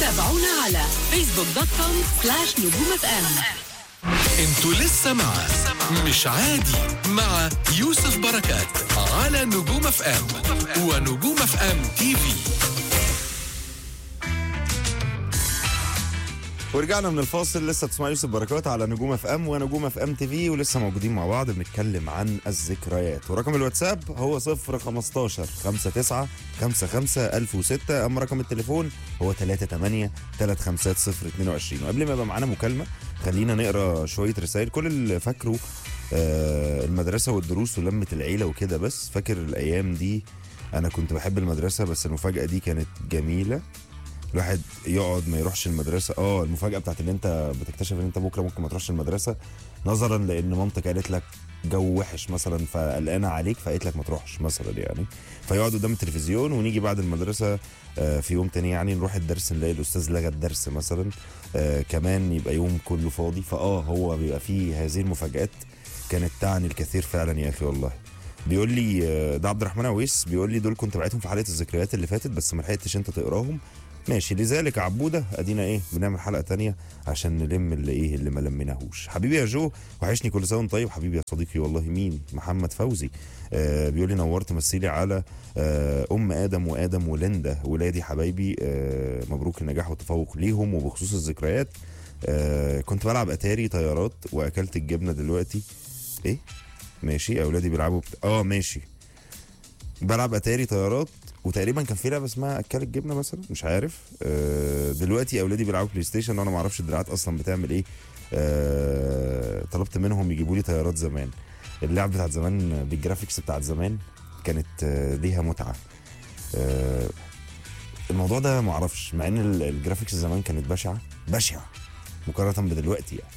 تابعونا على فيسبوك دوت كوم سلاش نجوم اف ام انتوا لسه مع مش عادي مع يوسف بركات على نجوم اف ام ونجوم اف ام تي في ورجعنا من الفاصل لسه تسمع يوسف بركات على نجوم اف ام ونجوم اف ام تي في ولسه موجودين مع بعض بنتكلم عن الذكريات ورقم الواتساب هو 015 59 55 1006 اما رقم التليفون هو 38 350 وقبل ما يبقى معانا مكالمه خلينا نقرا شويه رسائل كل اللي فاكره آه، المدرسه والدروس ولمه العيله وكده بس فاكر الايام دي انا كنت بحب المدرسه بس المفاجاه دي كانت جميله الواحد يقعد ما يروحش المدرسه اه المفاجاه بتاعت ان انت بتكتشف ان انت بكره ممكن ما تروحش المدرسه نظرا لان مامتك قالت لك جو وحش مثلا فقلقانه عليك فقالت لك ما تروحش مثلا يعني فيقعد قدام التلفزيون ونيجي بعد المدرسه آه، في يوم تاني يعني نروح الدرس نلاقي الاستاذ لغى الدرس مثلا آه، كمان يبقى يوم كله فاضي فاه هو بيبقى فيه هذه المفاجات كانت تعني الكثير فعلا يا اخي والله بيقول لي آه، ده عبد الرحمن عويس بيقول لي دول كنت بعتهم في حلقه الذكريات اللي فاتت بس ما لحقتش انت تقراهم ماشي لذلك يا عبوده ادينا ايه بنعمل حلقه تانية عشان نلم اللي ايه اللي ما لميناهوش حبيبي يا جو وحشني كل سنه وانت طيب حبيبي يا صديقي والله مين محمد فوزي آه بيقول لي نورت مثيلي على آه ام ادم وادم وليندا ولادي حبايبي آه مبروك النجاح والتفوق ليهم وبخصوص الذكريات آه كنت بلعب اتاري طيارات واكلت الجبنه دلوقتي ايه ماشي اولادي بيلعبوا بت... اه ماشي بلعب اتاري طيارات وتقريبا كان في لعبه اسمها اكل الجبنه مثلا مش عارف آه دلوقتي اولادي بيلعبوا بلاي ستيشن وانا ما اعرفش الدراعات اصلا بتعمل ايه آه طلبت منهم يجيبوا لي طيارات زمان اللعب بتاعت زمان بالجرافيكس بتاعت زمان كانت آه ليها متعه آه الموضوع ده ما اعرفش مع ان ال- الجرافيكس زمان كانت بشعه بشعه مقارنه بدلوقتي يعني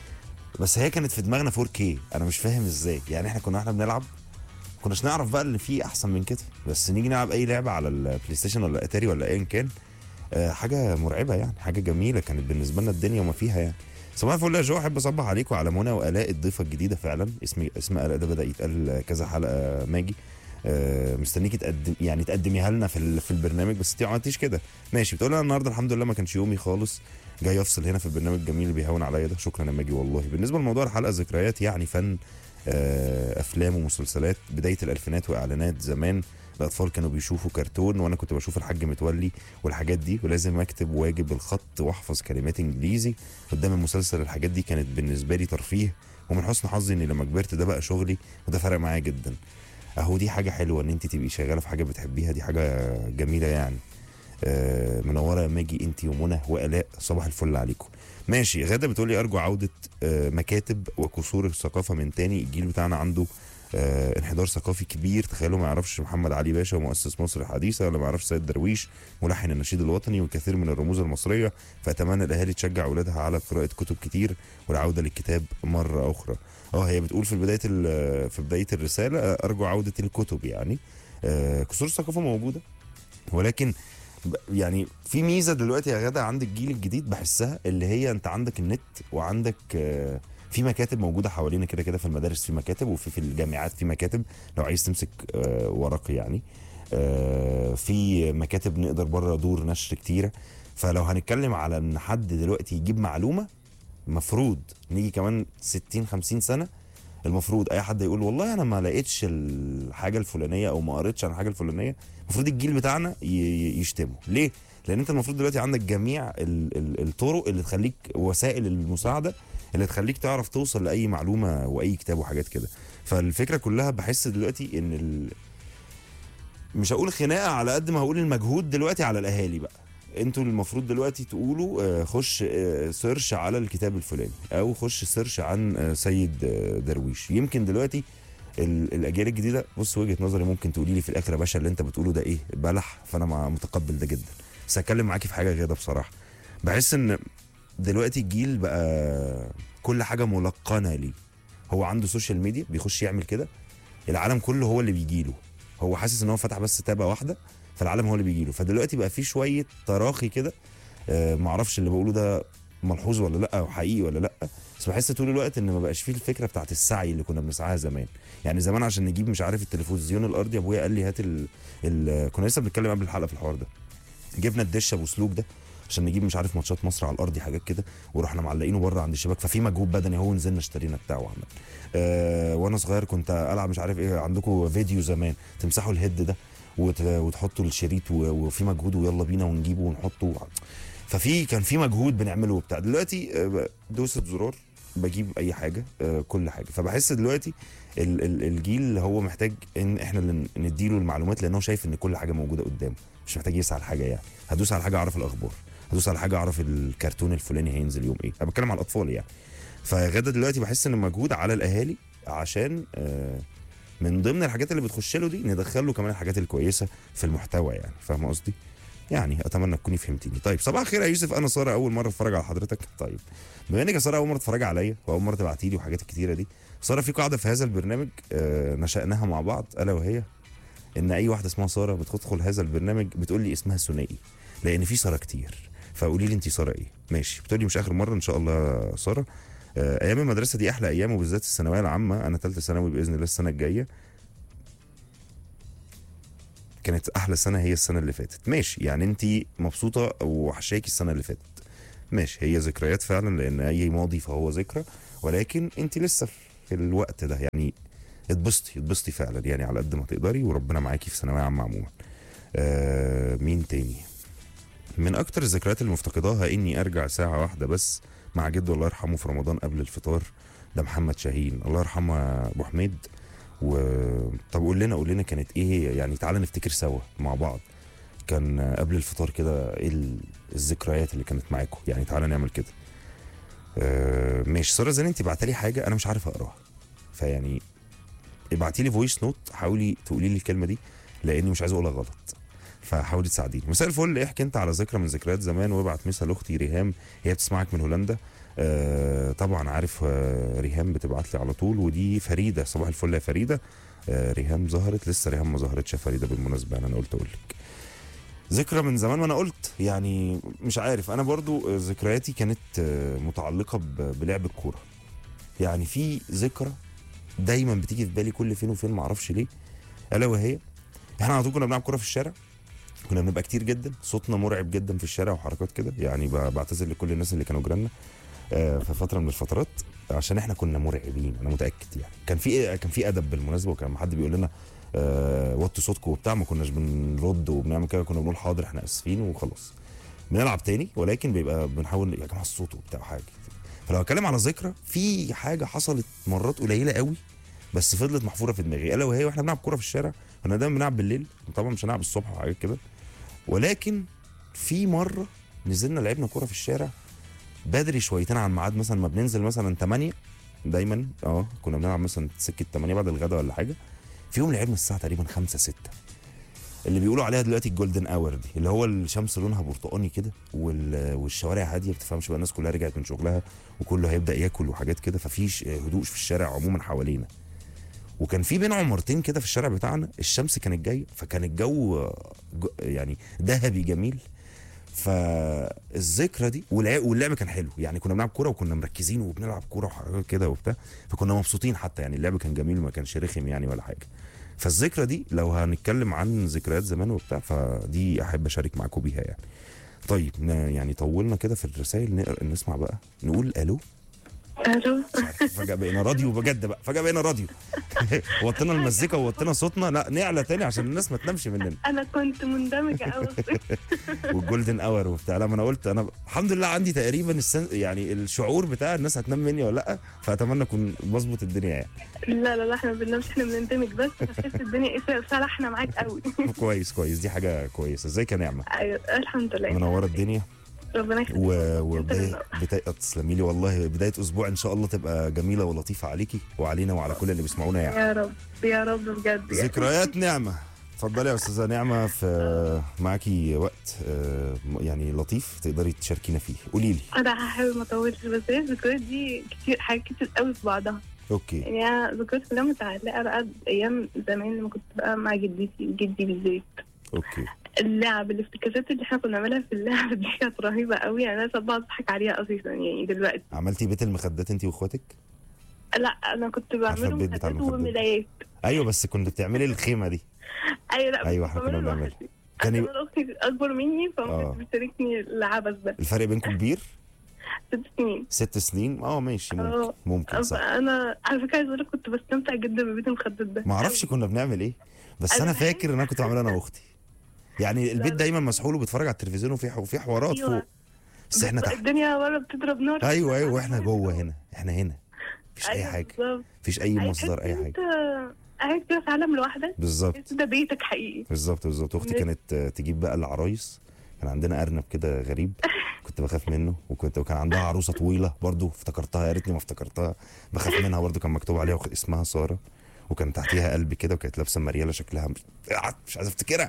بس هي كانت في دماغنا 4K انا مش فاهم ازاي يعني احنا كنا احنا بنلعب كناش نعرف بقى اللي فيه احسن من كده بس نيجي نلعب اي لعبه على البلاي ستيشن ولا اتاري ولا ايا كان آه، حاجه مرعبه يعني حاجه جميله كانت بالنسبه لنا الدنيا وما فيها يعني صباح الفل يا جو احب اصبح عليكم وعلى منى والاء الضيفه الجديده فعلا اسم اسم الاء ده بدا يتقال كذا حلقه ماجي آه، مستنيكي تقدم يعني تقدميها لنا في ال- في البرنامج بس انت ما عملتيش كده ماشي بتقول انا النهارده الحمد لله ما كانش يومي خالص جاي افصل هنا في البرنامج الجميل اللي بيهون عليا ده شكرا يا ماجي والله بالنسبه لموضوع الحلقه ذكريات يعني فن آه، افلام ومسلسلات بدايه الالفينات واعلانات زمان الاطفال كانوا بيشوفوا كرتون وانا كنت بشوف الحاج متولي والحاجات دي ولازم اكتب واجب بالخط واحفظ كلمات انجليزي قدام المسلسل الحاجات دي كانت بالنسبه لي ترفيه ومن حسن حظي اني لما كبرت ده بقى شغلي وده فرق معايا جدا اهو دي حاجه حلوه ان انت تبقي شغاله في حاجه بتحبيها دي حاجه جميله يعني آه، منوره يا ماجي انت ومنى والاء صباح الفل عليكم ماشي غاده بتقولي ارجو عوده آه، مكاتب وكسور الثقافه من تاني الجيل بتاعنا عنده آه، انحدار ثقافي كبير تخيلوا ما يعرفش محمد علي باشا ومؤسس مصر الحديثه ولا ما يعرفش سيد درويش ملحن النشيد الوطني والكثير من الرموز المصريه فاتمنى الاهالي تشجع اولادها على قراءه كتب كتير والعوده للكتاب مره اخرى اه هي بتقول في بدايه ال- في بدايه الرساله آه، ارجو عوده الكتب يعني آه، كسور الثقافه موجوده ولكن ب- يعني في ميزه دلوقتي يا غدا عند الجيل الجديد بحسها اللي هي انت عندك النت وعندك آه، في مكاتب موجوده حوالينا كده كده في المدارس في مكاتب وفي في الجامعات في مكاتب لو عايز تمسك آه، ورق يعني آه، في مكاتب نقدر بره دور نشر كتيره فلو هنتكلم على ان حد دلوقتي يجيب معلومه المفروض نيجي كمان 60 50 سنه المفروض اي حد يقول والله انا ما لقيتش الحاجه الفلانيه او ما قريتش عن الحاجه الفلانيه المفروض الجيل بتاعنا ي- ي- يشتمه ليه لان انت المفروض دلوقتي عندك جميع ال- ال- الطرق اللي تخليك وسائل المساعده اللي تخليك تعرف توصل لاي معلومه واي كتاب وحاجات كده فالفكره كلها بحس دلوقتي ان ال... مش هقول خناقه على قد ما هقول المجهود دلوقتي على الاهالي بقى انتوا المفروض دلوقتي تقولوا آه، خش آه، سيرش على الكتاب الفلاني او خش سيرش عن آه، سيد آه، درويش يمكن دلوقتي ال- الاجيال الجديده بص وجهه نظري ممكن تقولي لي في الاخر يا باشا اللي انت بتقوله ده ايه بلح فانا مع- متقبل ده جدا بس هتكلم معاكي في حاجه غير ده بصراحه بحس ان دلوقتي الجيل بقى كل حاجه ملقنه ليه هو عنده سوشيال ميديا بيخش يعمل كده العالم كله هو اللي بيجيله هو حاسس ان هو فتح بس تابه واحده فالعالم هو اللي بيجيله فدلوقتي بقى في شويه تراخي كده آه معرفش اللي بقوله ده ملحوظ ولا لا او حقيقي ولا لا بس بحس طول الوقت ان ما بقاش فيه الفكره بتاعت السعي اللي كنا بنسعاها زمان يعني زمان عشان نجيب مش عارف التلفزيون الارضي ابويا قال لي هات ال... ال... كنا لسه بنتكلم قبل الحلقه في الحوار ده جبنا الدش ابو سلوك ده عشان نجيب مش عارف ماتشات مصر على الارض حاجات كده ورحنا معلقينه بره عند الشباك ففي مجهود بدني هو نزلنا اشترينا بتاعه وعمل آه وانا صغير كنت العب مش عارف ايه عندكم فيديو زمان تمسحوا الهيد ده وت- وتحطوا الشريط و- وفي مجهود ويلا بينا ونجيبه ونحطه ففي كان في مجهود بنعمله وبتاع دلوقتي آه، دوسة زرار بجيب اي حاجه آه، كل حاجه فبحس دلوقتي ال- ال- الجيل اللي هو محتاج ان احنا اللي نديله المعلومات لان هو شايف ان كل حاجه موجوده قدامه مش محتاج يسعى لحاجه يعني هدوس على حاجه اعرف الاخبار هدوس على حاجه اعرف الكرتون الفلاني هينزل يوم ايه انا بتكلم على الاطفال يعني فغدا دلوقتي بحس ان المجهود على الاهالي عشان آه، من ضمن الحاجات اللي بتخش له دي ندخل له كمان الحاجات الكويسه في المحتوى يعني فاهم قصدي يعني اتمنى تكوني فهمتيني طيب صباح الخير يا يوسف انا ساره اول مره اتفرج على حضرتك طيب بما انك يا ساره اول مره تتفرج عليا واول مره تبعتي لي وحاجات الكتيره دي ساره في قاعده في هذا البرنامج آه نشاناها مع بعض الا وهي ان اي واحده اسمها ساره بتدخل هذا البرنامج بتقول لي اسمها ثنائي لان في ساره كتير فقولي لي انت ساره ايه ماشي بتقولي مش اخر مره ان شاء الله يا ساره آه ايام المدرسه دي احلى ايام وبالذات الثانويه العامه انا ثالثه ثانوي باذن الله السنه الجايه كانت احلى سنه هي السنه اللي فاتت ماشي يعني انت مبسوطه وحشاكي السنه اللي فاتت ماشي هي ذكريات فعلا لان اي ماضي فهو ذكرى ولكن انت لسه في الوقت ده يعني اتبسطي اتبسطي فعلا يعني على قد ما تقدري وربنا معاكي في ثانويه عامه عموما آه مين تاني من اكتر الذكريات اللي مفتقداها اني ارجع ساعه واحده بس مع جده الله يرحمه في رمضان قبل الفطار ده محمد شاهين الله يرحمه يا ابو حميد و طب قول لنا قول لنا كانت ايه هي يعني تعالى نفتكر سوا مع بعض كان قبل الفطار كده ايه ال- الذكريات اللي كانت معاكم يعني تعالى نعمل كده آه ماشي ساره زين انت بعتلي حاجه انا مش عارف اقراها فيعني ابعتي لي فويس نوت حاولي تقولي لي الكلمه دي لاني مش عايز اقولها غلط فحاولي تساعديني مساء الفل احكي انت على ذكرى من ذكريات زمان وابعت مثل اختي ريهام هي بتسمعك من هولندا آه طبعا عارف آه ريهام بتبعت لي على طول ودي فريده صباح الفل يا فريده آه ريهام ظهرت لسه ريهام ما ظهرتش يا فريده بالمناسبه انا قلت اقول لك ذكرى من زمان ما انا قلت يعني مش عارف انا برضو آه، ذكرياتي كانت آه، متعلقه ب- بلعب الكوره يعني في ذكرى دايما بتيجي في بالي كل فين وفين ما اعرفش ليه الا وهي احنا على طول كنا بنلعب كوره في الشارع كنا بنبقى كتير جدا صوتنا مرعب جدا في الشارع وحركات كده يعني ب- بعتذر لكل الناس اللي كانوا جيراننا آه، في فتره من الفترات عشان احنا كنا مرعبين انا متاكد يعني كان في كان في ادب بالمناسبه وكان لما حد بيقول لنا آه، وطي صوتكم وبتاع ما كناش بنرد وبنعمل كده كنا بنقول حاضر احنا اسفين وخلاص بنلعب تاني ولكن بيبقى بنحاول يا جماعه الصوت وبتاع حاجه كده. فلو اتكلم على ذكرى في حاجه حصلت مرات قليله قوي بس فضلت محفوره في دماغي الا وهي واحنا بنلعب كوره في الشارع كنا دايما بنلعب بالليل طبعا مش هنلعب الصبح وحاجات كده ولكن في مره نزلنا لعبنا كوره في الشارع بدري شويتين عن ميعاد مثلا ما بننزل مثلا 8 دايما اه كنا بنلعب مثلا سكه 8 بعد الغداء ولا حاجه في يوم لعبنا الساعه تقريبا 5 6 اللي بيقولوا عليها دلوقتي الجولدن اور دي اللي هو الشمس لونها برتقاني كده وال- والشوارع هاديه ما بتفهمش بقى الناس كلها رجعت من شغلها وكله هيبدا ياكل وحاجات كده ففيش هدوء في الشارع عموما حوالينا وكان في بين عمارتين كده في الشارع بتاعنا الشمس كانت جايه فكان الجو جو- يعني ذهبي جميل فالذكرى دي والع- واللعب كان حلو يعني كنا بنلعب كوره وكنا مركزين وبنلعب كوره وحركات كده وبتاع فكنا مبسوطين حتى يعني اللعب كان جميل وما كانش رخم يعني ولا حاجه فالذكرى دي لو هنتكلم عن ذكريات زمان وبتاع فدي احب اشارك معاكم بيها يعني طيب ن- يعني طولنا كده في الرسائل نقرا نسمع بقى نقول الو الو مش عارف، فجاه بقينا راديو بجد بقى فجاه بقينا راديو وطينا المزيكا ووطينا صوتنا لا نعلى تاني عشان الناس ما تنامش مننا انا كنت مندمجه قوي والجولدن اور وبتاع لا ما انا قلت انا الحمد لله عندي تقريبا السن يعني الشعور بتاع الناس هتنام مني ولا لا فاتمنى اكون بظبط الدنيا يعني لا لا لا احنا ما بننامش احنا بنندمج بس بحس الدنيا ايه صالحنا معاك قوي كويس كويس دي حاجه كويسه ازيك يا نعمه ايوه الحمد لله منوره الدنيا ربنا يخليك و... أنت وبدايه اللي بدايه تسلمي لي والله بدايه اسبوع ان شاء الله تبقى جميله ولطيفه عليكي وعلينا وعلى كل اللي بيسمعونا يعني يا رب يا رب بجد يعني. ذكريات نعمه اتفضلي يا استاذه نعمه في معاكي وقت آه، يعني لطيف تقدري تشاركينا فيه قولي لي انا هحاول ما اطولش بس هي الذكريات دي كتير حاجات كتير قوي في بعضها اوكي يعني انا ذكريات كلها متعلقه بقى بايام زمان لما كنت بقى مع جدتي جدي بالذات اوكي اللعب الافتكاسات اللي احنا كنا بنعملها في اللعب دي كانت رهيبه قوي يعني انا ساعات بقعد اضحك عليها اساسا يعني دلوقتي عملتي بيت المخدات انت واخواتك لا انا كنت عارفة بعمله البيت بتاع مخدات المخدات. وملايات ايوه بس كنت بتعملي الخيمه دي ايوه لا أيوة، كنت إحنا كنا بعمله بنعمل. لوحدي. كان عشان يبقى انا اختي اكبر مني آه. فما كانتش بتشاركني العبث ده الفرق بينكم كبير ست سنين ست سنين اه ماشي ممكن اه. ممكن صح فانا على فكره عايز اقول لك كنت بستمتع جدا ببيت المخدد ده ما اعرفش كنا بنعمل ايه بس أنا انا بحب- فاكر ان انا كنت بعملها انا واختي يعني البيت لا. دايما مسحول وبيتفرج على التلفزيون وفي ح- وفي حوارات أيوة. فوق بس احنا بس تحت الدنيا بره بتضرب نار ايوه ايوه واحنا جوه هنا احنا هنا مفيش اي أيوة حاجه بالظبط. مفيش اي أي مصدر تحس اي إن حاجه انت قاعد كده في عالم لوحدك بالظبط تحس ده بيتك حقيقي بالظبط بالظبط اختي نت- كانت آه، تجيب بقى العرايس كان عندنا ارنب كده غريب كنت بخاف منه وكنت وكان عندها عروسه طويله برضو افتكرتها يا ريتني ما افتكرتها بخاف منها برضو كان مكتوب عليها وخ- اسمها ساره وكان تحتيها قلب كده وكانت لابسه مرياله شكلها مش, مش عايز افتكرها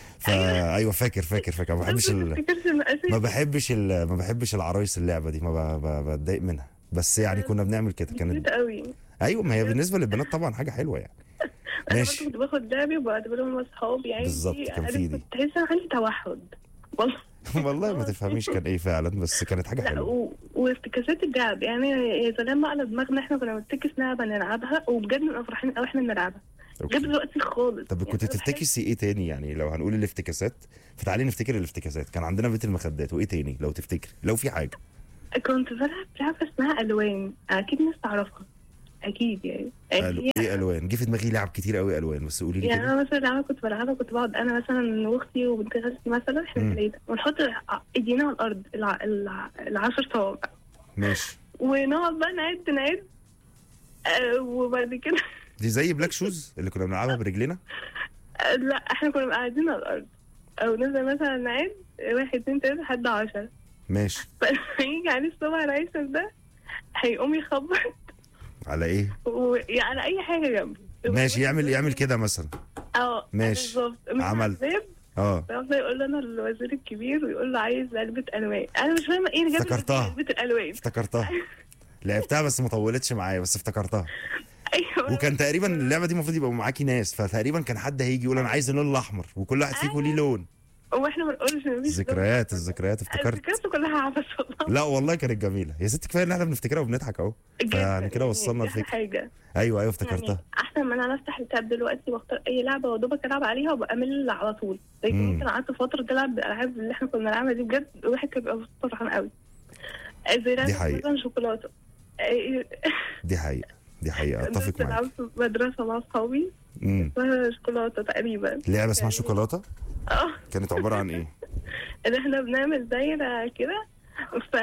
فا ايوه فاكر فاكر فاكر ما بحبش ما ال... تفتكرش المقاسات ما بحبش ال... ما بحبش العرايس اللعبه دي ما ب... ب... بتضايق منها بس يعني كنا بنعمل كده كانت بسيطة قوي ايوه ما هي بالنسبه للبنات طبعا حاجه حلوه يعني انا ماشي. برضه كنت باخد لعبي وبعتبرهم هم اصحابي يعني بالظبط، كان أنا في دي. كنت تحس ان عندي توحد والله والله ما تفهميش كان ايه فعلا بس كانت حاجه لا حلوه و... وافتكاسات اللعب يعني يا سلام بقى على دماغنا احنا كنا بنفتكس لعبه نلعبها وبجد نبقى فرحانين قوي احنا بنلعبها غير أوكي. دلوقتي خالص طب يعني كنت أنا بحس- تفتكسي ايه تاني يعني لو هنقول الافتكاسات فتعالي نفتكر الافتكاسات كان عندنا بيت المخدات وايه تاني لو تفتكري لو في حاجه كنت بلعب لعبه اسمها الوان اكيد ناس تعرفها اكيد يعني ألو... هي- ايه الوان جه في دماغي لعب كتير قوي الوان بس قولي لي يعني كده انا مثلا لعبه كنت بلعبها كنت بقعد انا مثلا واختي وبنت خالتي مثلا احنا مم. ثلاثه ونحط ايدينا على الارض الع... الع... العشر صوابع ماشي ونقعد بقى نعد نعد آه وبعد كده دي زي بلاك شوز اللي كنا بنلعبها برجلنا آه لا احنا كنا قاعدين على الارض او نفضل مثلا نعد واحد اتنين تلاته لحد عشرة ماشي فلما يجي عليه الصبع العيسر ده هيقوم يخبط على ايه ويعني اي حاجه جنبه ماشي يعمل يعمل كده مثلا اه ماشي. بالظبط من عمل. الباب اه فيفضل يقول له انا الوزير الكبير ويقول له عايز علبه الوان انا مش فاهمه ايه اللي جاب افتكرتها. علبه الالوان افتكرتها لعبتها بس ما طولتش معايا بس افتكرتها ايوه وكان تقريبا اللعبه دي المفروض يبقى معاكي ناس فتقريبا كان حد هيجي يقول انا عايز اللون الاحمر وكل واحد فيكم ليه لون واحنا ما نقولش مفيش الذكريات الذكريات افتكرت الذكريات كلها عبث والله لا والله كانت جميله يا ست كفايه ان احنا بنفتكرها وبنضحك اهو جداً يعني كده يعني وصلنا دي أحلى الفكره حاجه ايوه ايوه يعني افتكرتها احسن من انا افتح التاب دلوقتي واختار اي لعبه ودوبك العب عليها وابقى امل على طول لكن مم. ممكن قعدت فتره تلعب بالالعاب اللي احنا كنا بنلعبها دي بجد الواحد كان بيبقى فرحان قوي زي لعبه حقيقة. مثلا شوكولاته آه، دي حقيقه دي حقيقه كنت اتفق بلعب معاك في مدرسه مع اصحابي امم اسمها شوكولاته تقريبا لعبه اسمها يعني- شوكولاته اه كانت عباره عن ايه ان احنا بنعمل دايره كده ف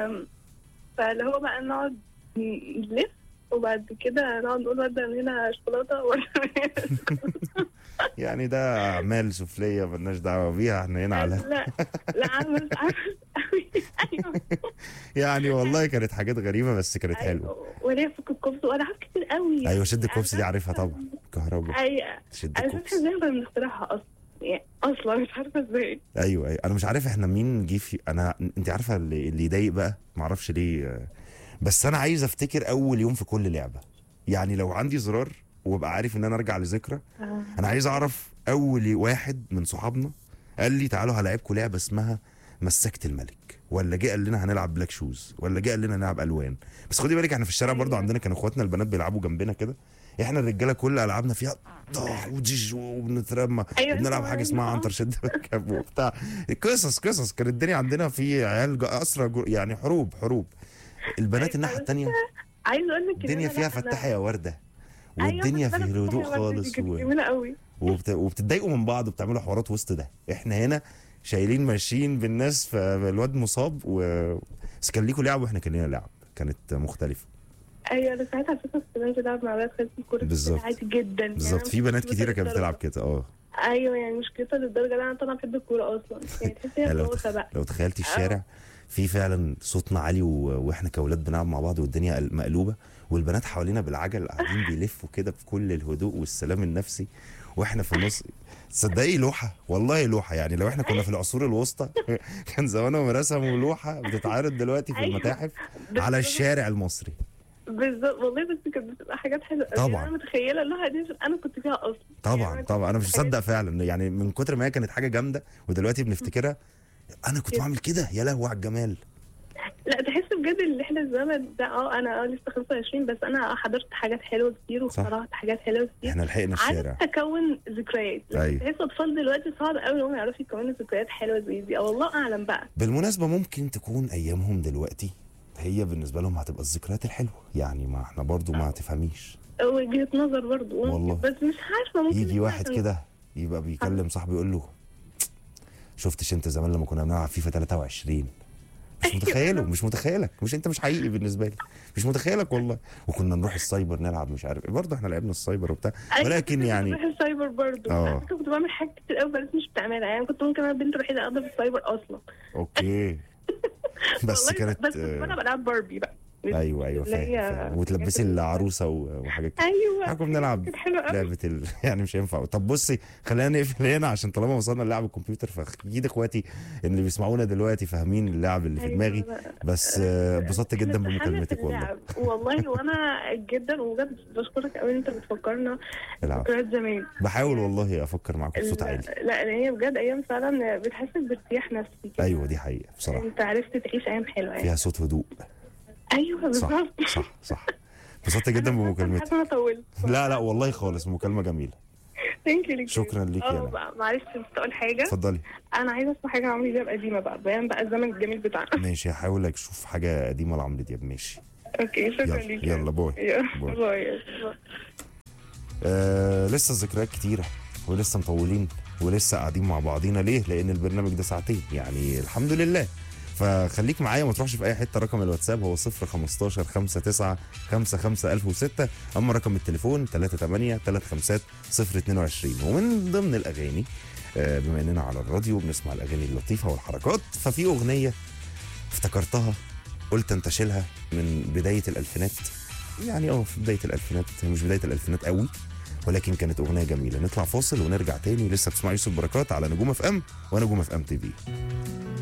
فاللي هو بقى نقعد نلف وبعد كده نقعد نقول ورده من هنا شوكولاته ورده من هنا يعني ده اعمال سفليه ملناش دعوه بيها احنا هنا على لا لا عامل عامل قوي ايوه يعني والله كانت حاجات غريبه بس كانت حلوه أيوة. وليه فك الكوبس والعاب كتير قوي ايوه شد الكوبس دي عارفها طبعا كهرباء ايوه شد انا مش الكوبس عارفه ازاي كنا بنخترعها اصلا يعني اصلا مش عارفه ازاي ايوه ايوه انا مش عارف احنا مين جه في انا انت عارفه اللي, اللي يضايق بقى ما اعرفش ليه آه، بس انا عايز افتكر اول يوم في كل لعبه يعني لو عندي زرار وابقى عارف ان انا ارجع لذكرى انا عايز اعرف اول واحد من صحابنا قال لي تعالوا هلاعبكم لعبه اسمها مسكت الملك ولا جه قال لنا هنلعب بلاك شوز ولا جه قال لنا نلعب الوان بس خدي بالك احنا في الشارع برضو أيوة. عندنا كانوا اخواتنا البنات بيلعبوا جنبنا كده احنا الرجاله كل العابنا فيها طاح وجيج وبنترمى أيوة، وبنلعب أيوة، حاجه اسمها أيوة. عنتر شد ركب وبتاع قصص قصص كانت الدنيا عندنا في عيال جا- اسرى جو- يعني حروب حروب البنات الناحيه الثانيه عايز اقول لك إن الدنيا أنا- فيها أنا- فتحه يا ورده أيوة، والدنيا بس أنا في كنت هدوء بحب الوردة دي، خالص كانت و... جميله قوي وبت... وبتتضايقوا من بعض وبتعملوا حوارات وسط ده احنا هنا شايلين ماشيين بالناس فالواد مصاب و بس كان ليكوا لعب واحنا كان لينا لعب كانت مختلفه ايوه انا ساعتها على فكره كنت بنزل العب مع ولاد خالتي كوره بالظبط. عادي جدا يعني بالظبط أنا في مش بنات كنت كتيره كانت للدرجة. بتلعب كده اه ايوه يعني مشكلتها للدرجه ان انا طالعه بحب الكوره اصلا يعني تحس هي يعني لو بوسه تخ... بقى لو تخيلتي الشارع في فعلا صوتنا عالي و... واحنا كاولاد بنلعب مع بعض والدنيا قل- مقلوبه والبنات حوالينا بالعجل قاعدين بيلفوا كده بكل الهدوء والسلام النفسي واحنا في النص تصدقي لوحه والله لوحه يعني لو احنا كنا في العصور الوسطى كان زمانهم رسموا لوحه بتتعرض دلوقتي في أيوة. المتاحف بس- على الشارع المصري بالظبط والله بس كانت بتبقى حاجات حلوه قوي. طبعاً. يعني انا متخيله اللوحه دي عشان انا كنت فيها اصلا يعني طبعا أنا كنت طبعا انا مش في حاجات- مصدق فعلا يعني من كتر ما هي كانت حاجه جامده ودلوقتي بنفتكرها انا كنت بعمل كده يا لهوي على الجمال لا تحس بجد ان احنا الزمن ده اه انا اه لسه 25 بس انا حضرت حاجات حلوه كتير وقرات حاجات حلوه كتير احنا لحقنا الشارع عارف تكون ذكريات لكن أيوة. تحس اطفال دلوقتي صعب قوي ان هم يعرفوا يكونوا ذكريات حلوه زي دي او الله اعلم بقى بالمناسبة ممكن تكون أيامهم دلوقتي هي بالنسبة لهم هتبقى الذكريات الحلوة يعني ما احنا برضو ما تفهميش وجهه نظر برضه والله. بس مش عارفه ممكن يجي يكون واحد عشان- كده يبقى بيكلم صاحبه يقول له شفتش انت زمان لما كنا بنلعب فيفا 23 مش متخيله مش متخيلك مش انت مش حقيقي بالنسبه لي مش متخيلك والله وكنا نروح السايبر نلعب مش عارف ايه برضه احنا لعبنا السايبر وبتاع أنا ولكن كنت يعني بروح السايبر برضه آه. على فكرة كنت بعمل حاجات كتير قوي بس مش بتعملها يعني كنت ممكن انا البنت الوحيده اقدر في السايبر اصلا اوكي بس والله كانت بس كنت انا بلعب باربي بقى ايوه ايوه اللي فاهم, هي فاهم. وتلبسي العروسه و- وحاجات كده ايوه احنا كنا بنلعب كانت حلوه قوي لعبه ال... يعني مش هينفع طب بصي خلينا نقفل هنا عشان طالما وصلنا للعب الكمبيوتر فاكيد اخواتي اللي بيسمعونا دلوقتي فاهمين اللعب اللي في أيوة دماغي بقى. بس آه، اتبسطت إحنا جدا اتسحلنا في بمكالمتك والله اللعب. والله وانا جدا وبجد بشكرك قوي ان انت بتفكرنا العب ذكريات زمان بحاول والله افكر معاكم بصوت عالي لا لان هي بجد ايام فعلا بتحسسك بارتياح نفسي كده. ايوه دي حقيقه بصراحه انت عرفت تعيش ايام حلوه يعني فيها صوت هدوء ايوه صح بالظبط صح صح اتبسطت جدا بمكالمتك حاسه انا طولت لا لا والله خالص مكالمه جميله ثانك يو شكرا ليكي اه انا بقى معلش بس اقول حاجه اتفضلي انا عايزه اسمع حاجه عمرو دياب قديمه بقى بيان بقى الزمن الجميل بتاعنا ماشي هحاول اشوف حاجه قديمه لعمرو دياب ماشي اوكي شكرا يلا ليك يلا باي يلا، باي. باي باي. آه لسه الذكريات كتيرة ولسه مطولين ولسه قاعدين مع بعضينا ليه؟ لأن البرنامج ده ساعتين يعني الحمد لله فخليك معايا ما تروحش في أي حتة رقم الواتساب هو 015 59 55 1006 أما رقم التليفون 38 35 022 ومن ضمن الأغاني آه بما إننا على الراديو بنسمع الأغاني اللطيفة والحركات ففي أغنية افتكرتها قلت انتشلها من بداية الألفينات يعني اه في بدايه الالفينات هي مش بدايه الالفينات قوي ولكن كانت اغنيه جميله نطلع فاصل ونرجع تاني لسه بتسمع يوسف بركات على نجوم اف ام ونجوم اف ام تي في